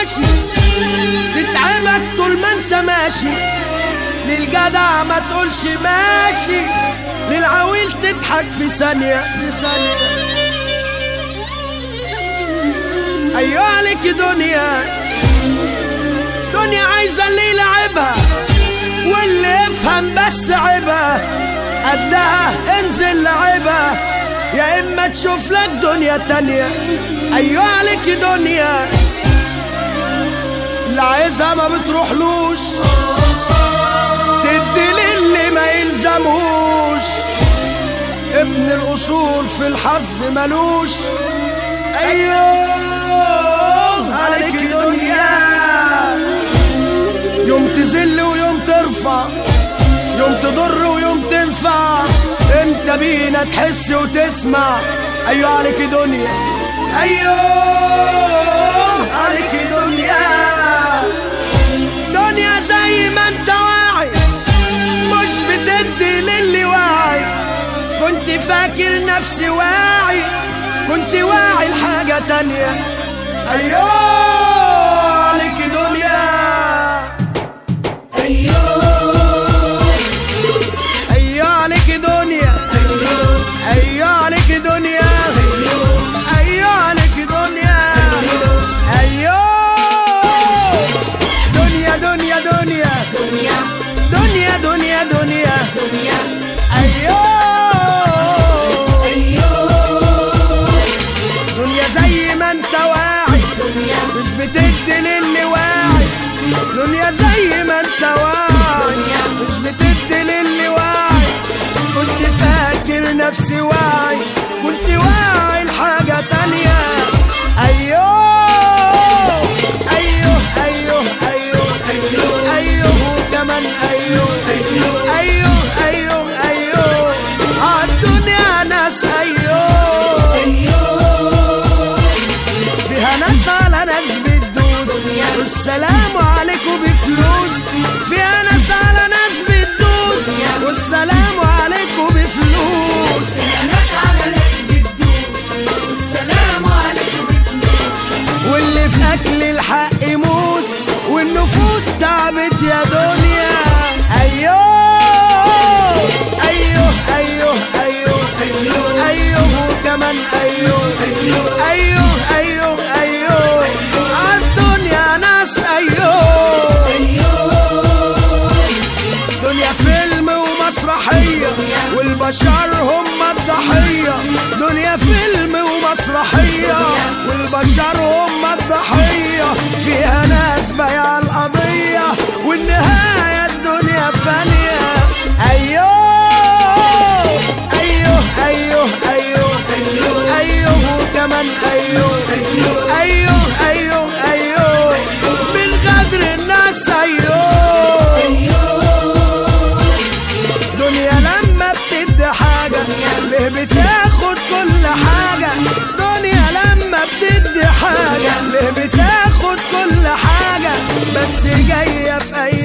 ماشي تتعبك طول ما انت ماشي للجدع ما تقولش ماشي للعويل تضحك في ثانية في ثانية أيوة عليك دنيا دنيا عايزة اللي يلعبها واللي يفهم بس عيبها قدها انزل لعبها يا اما تشوف لك دنيا تانية ايوه عليك دنيا اللي عايزها ما بتروحلوش تدي للي ما يلزمهوش ابن الاصول في الحظ ملوش ايوه عليك دنيا يوم تزل ويوم ترفع يوم تضر ويوم تنفع امتى بينا تحس وتسمع ايوه عليك دنيا ايوه عليك دنيا دنيا زي ما انت واعي مش بتدي للي واعي كنت فاكر نفسي واعي كنت واعي لحاجة تانية ايوه عليك دنيا ايوه عليك دنيا ايوه عليك دنيا ايوه عليك دنيا ايوه دنيا دنيا دنيا دنيا دنيا دنيا ايوه دنيا زي ما انت واعي مش بتدي للي واعي دنيا زي ما انت واعي مش بتدي للي واعي كنت فاكر نفسي واعي كنت واعي لحاجة تانية ايوه ايوه ايوه ايوه ايوه كمان ايوه ايوه ايوه ايوه عالدنيا ناس ايوه فيها ناس على ناس بتدوس والسلام عليكم بفلوس فيها ناس على ناس بتدوس والسلام عليكم بفلوس واللي في اكل الحق موس والنفوس تعبت يا دنيا ايوه ايوه ايوه ايوه ايوه ايوه كمان ايوه ايوه ايوه ايوه عالدنيا ناس ايوه دنيا فيلم ومسرحية والبشر هم الضحية دنيا فيلم ومسرحية والبشر هم الضحية فيها ناس بايع القضية والنهاية الدنيا فانية أيوه أيوه أيوه أيوه أيوه كمان أيوه أيوه أيوه أيوه من غدر الناس أيوه دنيا لما بتدي حاجة ليه بتاخد كل حاجة دنيا لما بتدي حاجة ليه بتاخد كل حاجة بس جاية في أي